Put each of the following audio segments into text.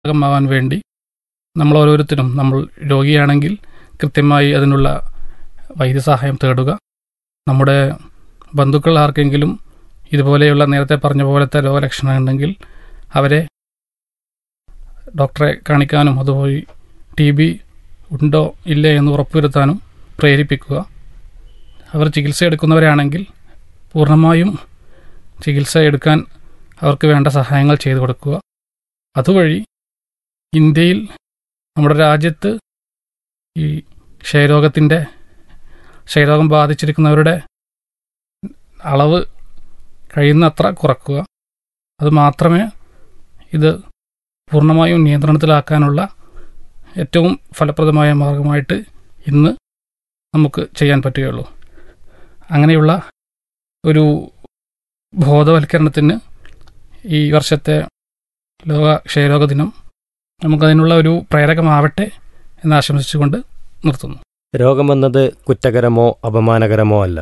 ഭാഗമാവാൻ വേണ്ടി നമ്മൾ ഓരോരുത്തരും നമ്മൾ രോഗിയാണെങ്കിൽ കൃത്യമായി അതിനുള്ള വൈദ്യസഹായം തേടുക നമ്മുടെ ബന്ധുക്കൾ ആർക്കെങ്കിലും ഇതുപോലെയുള്ള നേരത്തെ പറഞ്ഞ പോലത്തെ രോഗലക്ഷണം ഉണ്ടെങ്കിൽ അവരെ ഡോക്ടറെ കാണിക്കാനും അതുപോലെ ടി ബി ഉണ്ടോ ഇല്ലേ എന്ന് ഉറപ്പുവരുത്താനും പ്രേരിപ്പിക്കുക അവർ ചികിത്സ എടുക്കുന്നവരാണെങ്കിൽ പൂർണ്ണമായും ചികിത്സ എടുക്കാൻ അവർക്ക് വേണ്ട സഹായങ്ങൾ ചെയ്തു കൊടുക്കുക അതുവഴി ഇന്ത്യയിൽ നമ്മുടെ രാജ്യത്ത് ഈ ക്ഷയരോഗത്തിൻ്റെ ക്ഷയരോഗം ബാധിച്ചിരിക്കുന്നവരുടെ അളവ് കഴിയുന്നത്ര കുറക്കുക അത് മാത്രമേ ഇത് പൂർണ്ണമായും നിയന്ത്രണത്തിലാക്കാനുള്ള ഏറ്റവും ഫലപ്രദമായ മാർഗമായിട്ട് ഇന്ന് നമുക്ക് ചെയ്യാൻ പറ്റുകയുള്ളൂ അങ്ങനെയുള്ള ഒരു ബോധവൽക്കരണത്തിന് ഈ വർഷത്തെ ലോക ക്ഷയരോഗ ദിനം നമുക്കതിനുള്ള ഒരു പ്രേരകമാവട്ടെ എന്ന് ആശംസിച്ചുകൊണ്ട് നിർത്തുന്നു രോഗമെന്നത് കുറ്റകരമോ അപമാനകരമോ അല്ല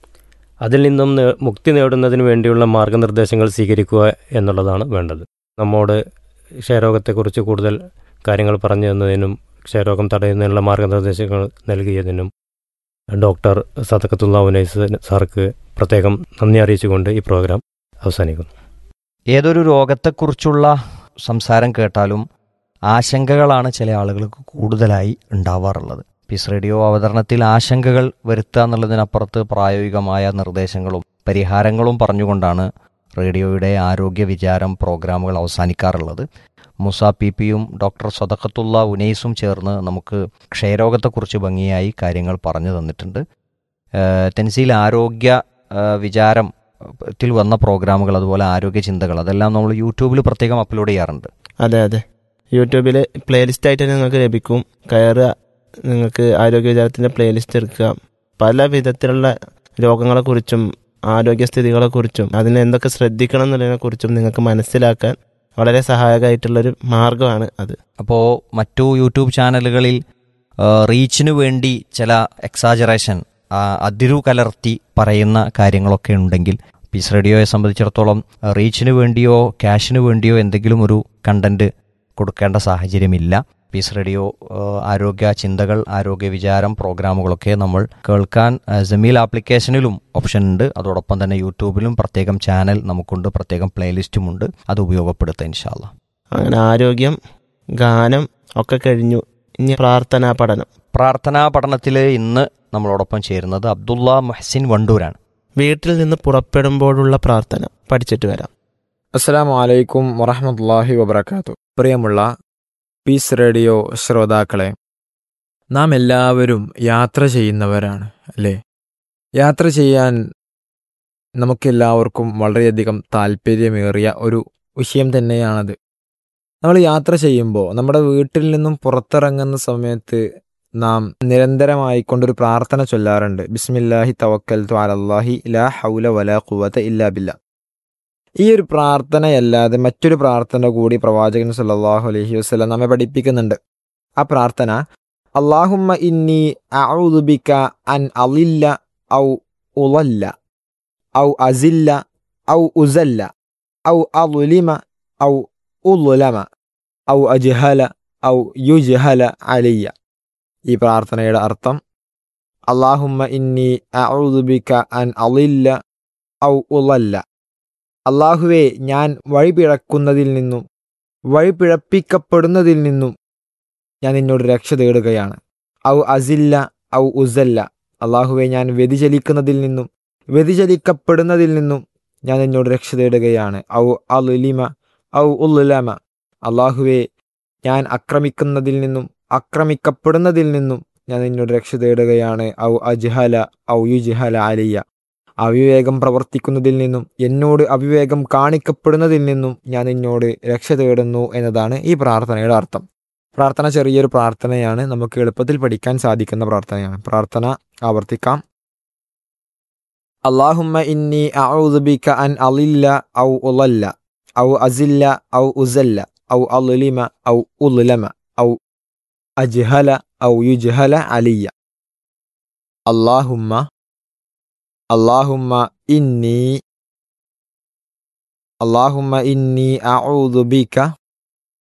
അതിൽ നിന്നും നേ- മുക്തി നേടുന്നതിന് വേണ്ടിയുള്ള മാർഗനിർദ്ദേശങ്ങൾ സ്വീകരിക്കുക എന്നുള്ളതാണ് വേണ്ടത് നമ്മോട് ക്ഷയരോഗത്തെക്കുറിച്ച് കൂടുതൽ കാര്യങ്ങൾ പറഞ്ഞു തന്നതിനും ക്ഷയരോഗം തടയുന്നതിനുള്ള മാർഗനിർദ്ദേശങ്ങൾ നൽകിയതിനും ഡോക്ടർ സദക്കത്തുള്ള ഉനൈസ് സാർക്ക് പ്രത്യേകം നന്ദി അറിയിച്ചുകൊണ്ട് ഈ പ്രോഗ്രാം അവസാനിക്കുന്നു ഏതൊരു രോഗത്തെക്കുറിച്ചുള്ള സംസാരം കേട്ടാലും ആശങ്കകളാണ് ചില ആളുകൾക്ക് കൂടുതലായി ഉണ്ടാവാറുള്ളത് പീസ് റേഡിയോ അവതരണത്തിൽ ആശങ്കകൾ വരുത്തുക എന്നുള്ളതിനപ്പുറത്ത് പ്രായോഗികമായ നിർദ്ദേശങ്ങളും പരിഹാരങ്ങളും പറഞ്ഞുകൊണ്ടാണ് റേഡിയോയുടെ ആരോഗ്യ വിചാരം പ്രോഗ്രാമുകൾ അവസാനിക്കാറുള്ളത് മുസ പി പിയും ഡോക്ടർ സദക്കത്തുള്ള ഉനൈസും ചേർന്ന് നമുക്ക് ക്ഷയരോഗത്തെക്കുറിച്ച് ഭംഗിയായി കാര്യങ്ങൾ പറഞ്ഞു തന്നിട്ടുണ്ട് ഏഹ് തെൻസിയിൽ ആരോഗ്യ ഏഹ് വിചാരം ത്തിൽ വന്ന പ്രോഗ്രാമുകൾ അതുപോലെ ആരോഗ്യ ചിന്തകൾ അതെല്ലാം നമ്മൾ യൂട്യൂബിൽ പ്രത്യേകം അപ്ലോഡ് ചെയ്യാറുണ്ട് അതെ അതെ യൂട്യൂബിൽ പ്ലേലിസ്റ്റ് ആയിട്ട് നിങ്ങൾക്ക് ലഭിക്കും കയറുക നിങ്ങൾക്ക് ആരോഗ്യ വിചാരത്തിൻ്റെ പ്ലേലിസ്റ്റ് എടുക്കുക പല വിധത്തിലുള്ള രോഗങ്ങളെക്കുറിച്ചും ആരോഗ്യസ്ഥിതികളെക്കുറിച്ചും അതിന് എന്തൊക്കെ ശ്രദ്ധിക്കണം എന്നുള്ളതിനെക്കുറിച്ചും നിങ്ങൾക്ക് മനസ്സിലാക്കാൻ വളരെ സഹായകമായിട്ടുള്ളൊരു മാർഗ്ഗമാണ് അത് അപ്പോൾ മറ്റു യൂട്യൂബ് ചാനലുകളിൽ ആ, റീച്ചിനു വേണ്ടി ചില എക്സാജറേഷൻ ആ, അതിരു കലർത്തി പറയുന്ന കാര്യങ്ങളൊക്കെ ഉണ്ടെങ്കിൽ പീസ് റേഡിയോയെ സംബന്ധിച്ചിടത്തോളം ആ, റീച്ചിനു വേണ്ടിയോ ക്യാഷിനു വേണ്ടിയോ എന്തെങ്കിലും ഒരു കണ്ടന്റ് കൊടുക്കേണ്ട സാഹചര്യമില്ല പീസ് റേഡിയോ ആ, ആരോഗ്യ ചിന്തകൾ ആരോഗ്യ വിചാരം പ്രോഗ്രാമുകളൊക്കെ നമ്മൾ കേൾക്കാൻ ആ, ജമീൽ ആപ്ലിക്കേഷനിലും ഓപ്ഷൻ ഉണ്ട് അതോടൊപ്പം തന്നെ യൂട്യൂബിലും പ്രത്യേകം ചാനൽ നമുക്കുണ്ട് പ്രത്യേകം പ്ലേലിസ്റ്റുമുണ്ട് അത് ഉപയോഗപ്പെടുത്തുക ഇൻഷാല്ല അങ്ങനെ ആരോഗ്യം ഗാനം ഒക്കെ കഴിഞ്ഞു ഇനി പ്രാർത്ഥനാ പഠനം പ്രാർത്ഥനാ പഠനത്തിൽ ഇന്ന് നമ്മളോടൊപ്പം ചേരുന്നത് അബ്ദുള്ള മുഹസിൻ വണ്ടൂരാണ് വീട്ടിൽ നിന്ന് പുറപ്പെടുമ്പോഴുള്ള പ്രാർത്ഥന പഠിച്ചിട്ട് വരാം അസ്സലാമു അലൈക്കും വറഹമത്തല്ലാഹി വബർക്കാത്തു പ്രിയമുള്ള പീസ് റേഡിയോ ശ്രോതാക്കളെ നാം എല്ലാവരും യാത്ര ചെയ്യുന്നവരാണ് അല്ലേ യാത്ര ചെയ്യാൻ നമുക്കെല്ലാവർക്കും വളരെയധികം താല്പര്യമേറിയ ഒരു വിഷയം തന്നെയാണത് നമ്മൾ യാത്ര ചെയ്യുമ്പോൾ നമ്മുടെ വീട്ടിൽ നിന്നും പുറത്തിറങ്ങുന്ന സമയത്ത് നാം നിരന്തരമായി കൊണ്ടൊരു പ്രാർത്ഥന ചൊല്ലാറുണ്ട് ബിസ്മില്ലാഹി തവക്കൽ അലല്ലാഹി ലാ ഹൗല വലാ ഖുവത ഇല്ലാ ബില്ല ഈ ഒരു പ്രാർത്ഥനയല്ലാതെ മറ്റൊരു പ്രാർത്ഥന കൂടി പ്രവാചകൻ സല്ലല്ലാഹു അലൈഹി വസല്ലം നമ്മെ പഠിപ്പിക്കുന്നുണ്ട് ആ പ്രാർത്ഥന അള്ളാഹുമ്മ ഇന്നി അഊദുബിക അൻ അളില്ല ഔ ഉളല്ല ഔ അസില്ല ഔ ഉസല്ല ഔ അളുലിമ ഔ ഉളുലമ ഔ അജ്ഹല ഔ യുജ്ഹല അലിയ ഈ പ്രാർത്ഥനയുടെ അർത്ഥം അള്ളാഹുമ്മ ഇന്നി അഊദുബിക അൻ അളില്ല ഔ ഉളല്ല അള്ളാഹുവെ ഞാൻ വഴിപിഴക്കുന്നതിൽ നിന്നും വഴിപിഴപ്പിക്കപ്പെടുന്നതിൽ നിന്നും ഞാൻ നിന്നോട് രക്ഷ തേടുകയാണ് ഔ അസില്ല ഔ ഉസല്ല അള്ളാഹുവെ ഞാൻ വ്യതിചലിക്കുന്നതിൽ നിന്നും വ്യതിചലിക്കപ്പെടുന്നതിൽ നിന്നും ഞാൻ നിന്നോട് രക്ഷ തേടുകയാണ് ഔ അലുലിമ ഔ ഉല്ലുലമ അള്ളാഹുവെ ഞാൻ ആക്രമിക്കുന്നതിൽ നിന്നും ആക്രമിക്കപ്പെടുന്നതിൽ നിന്നും ഞാൻ നിന്നോട് രക്ഷ തേടുകയാണ് ഔ അജ്ഹല ഔ യുജ്ഹല അലിയ അവിവേകം പ്രവർത്തിക്കുന്നതിൽ നിന്നും എന്നോട് അവിവേകം കാണിക്കപ്പെടുന്നതിൽ നിന്നും ഞാൻ നിന്നോട് രക്ഷ തേടുന്നു എന്നതാണ് ഈ പ്രാർത്ഥനയുടെ അർത്ഥം പ്രാർത്ഥന ചെറിയൊരു പ്രാർത്ഥനയാണ് നമുക്ക് എളുപ്പത്തിൽ പഠിക്കാൻ സാധിക്കുന്ന പ്രാർത്ഥനയാണ് പ്രാർത്ഥന ആവർത്തിക്കാം അള്ളാഹുമ്മ ഇന്നി അഊദുബിക അൻ അളില്ല ഔ ഉളല്ല ഔ അസില്ല ഔ ഉസല്ല ഔ അളുലിമ ഔ ഉലുലമ ഔ അജ്ഹല ഔ യുജ്ഹല അലിയ അള്ളാഹുമ്മ اللهم إني اللهم إني أعوذ بك